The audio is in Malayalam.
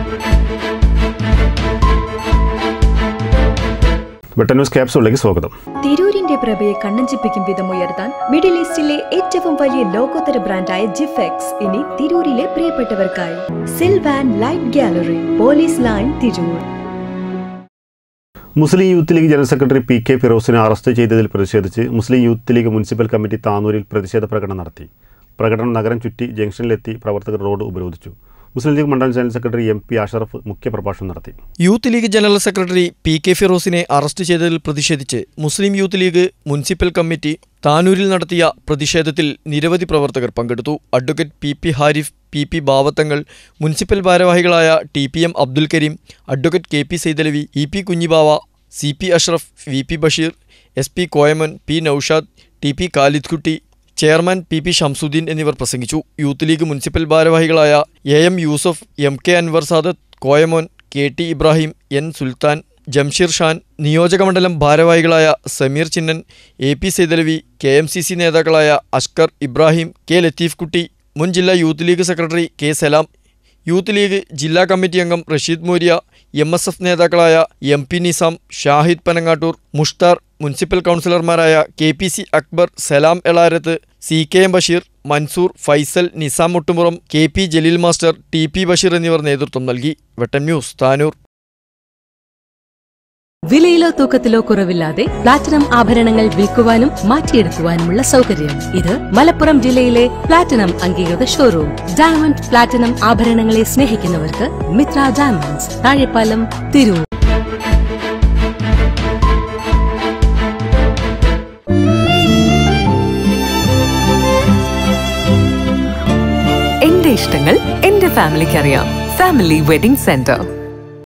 വെട്ടൻ ന്യൂസ് ക്യാപ്സൂളിലേക്ക് സ്വാഗതം തിരൂരിന്റെ പ്രഭയെ കണ്ണഞ്ചിപ്പിക്കും വിധം ഉയർത്താൻ മിഡിൽ ഈസ്റ്റിലെ ഏറ്റവും വലിയ ലോകോത്തര ബ്രാൻഡായ ജിഫെക്സ് ഇനി തിരൂരിലെ പ്രിയപ്പെട്ടവർക്കായി സിൽവാൻ light gallery police line Tirur Muslim youth league general secretary P K ഫിറോസിനെ അറസ്റ്റ് ചെയ്തതിൽ പ്രതിഷേധിച്ച് Muslim youth league municipal committee താനൂരിൽ പ്രതിഷേധ പ്രകടനം നടത്തി പ്രകടനം നഗരം ചുറ്റി ജംഗ്ഷനിലെത്തി പ്രവർത്തകർ റോഡ് ഉപരോധിച്ചു മുസ്ലിം ലീഗ് മണ്ഡലം general secretary M P Ashraf മുഖ്യപ്രഭാഷണം നടത്തി youth league general secretary P K ഫിറോസിനെ അറസ്റ്റ് ചെയ്തതിൽ പ്രതിഷേധിച്ച് Muslim youth league municipal committee താനൂരിൽ നടത്തിയ പ്രതിഷേധത്തിൽ നിരവധി പ്രവർത്തകർ പങ്കെടുത്തു advocate P P Harif P P Bavathangal municipal ഭാരവാഹികളായ T P M Abdul Karim advocate K P Saithalavi E P Kunhibava C P Ashraf V P Basheer S P Koyaman P Noushad T P Khalid കുട്ടി ചെയർമാൻ പി പി ഷംസുദ്ദീൻ എന്നിവർ പ്രസംഗിച്ചു യൂത്ത് ലീഗ് മുനിസിപ്പൽ ഭാരവാഹികളായ A M Yusuf M K Anwar Sadath Koyamon K T Ibrahim N Sulthan Jamsheer Shan നിയോജകമണ്ഡലം ഭാരവാഹികളായ Sameer Chinnan A P Saithalavi K M C C നേതാക്കളായ അഷ്കർ ഇബ്രാഹിം കെ ലത്തീഫ് കുട്ടി മുൻ ജില്ലാ youth league secretary K Salam youth league ജില്ലാ കമ്മിറ്റി അംഗം Rasheed Moriya M S F നേതാക്കളായ M P Nizam Shahid Panangattur Mushtar municipal കൗൺസിലർമാരായ K P C Akbar Salam Elarath C K M Basheer Mansoor Faisal Nizam Muttumuram K P Jaleel master T P Basheer എന്നിവർ നേതൃത്വം നൽകി വെട്ടൻ ന്യൂസ് താനൂർ വിലയിലോ തൂക്കത്തിലോ കുറവില്ലാതെ പ്ലാറ്റിനം ആഭരണങ്ങൾ വിൽക്കുവാനും മാറ്റിയെടുക്കുവാനുമുള്ള സൗകര്യം ഇത് മലപ്പുറം ജില്ലയിലെ പ്ലാറ്റിനം അംഗീകൃത ഷോറൂം ഡയമണ്ട് പ്ലാറ്റിനം ആഭരണങ്ങളെ സ്നേഹിക്കുന്നവർക്ക് മിത്ര ഡയമണ്ട്സ് താഴെപ്പാലം തിരൂർ എന്റെ ഇഷ്ടങ്ങൾ എന്റെ ഫാമിലിക്ക് അറിയാം ഫാമിലി വെഡിംഗ് സെന്റർ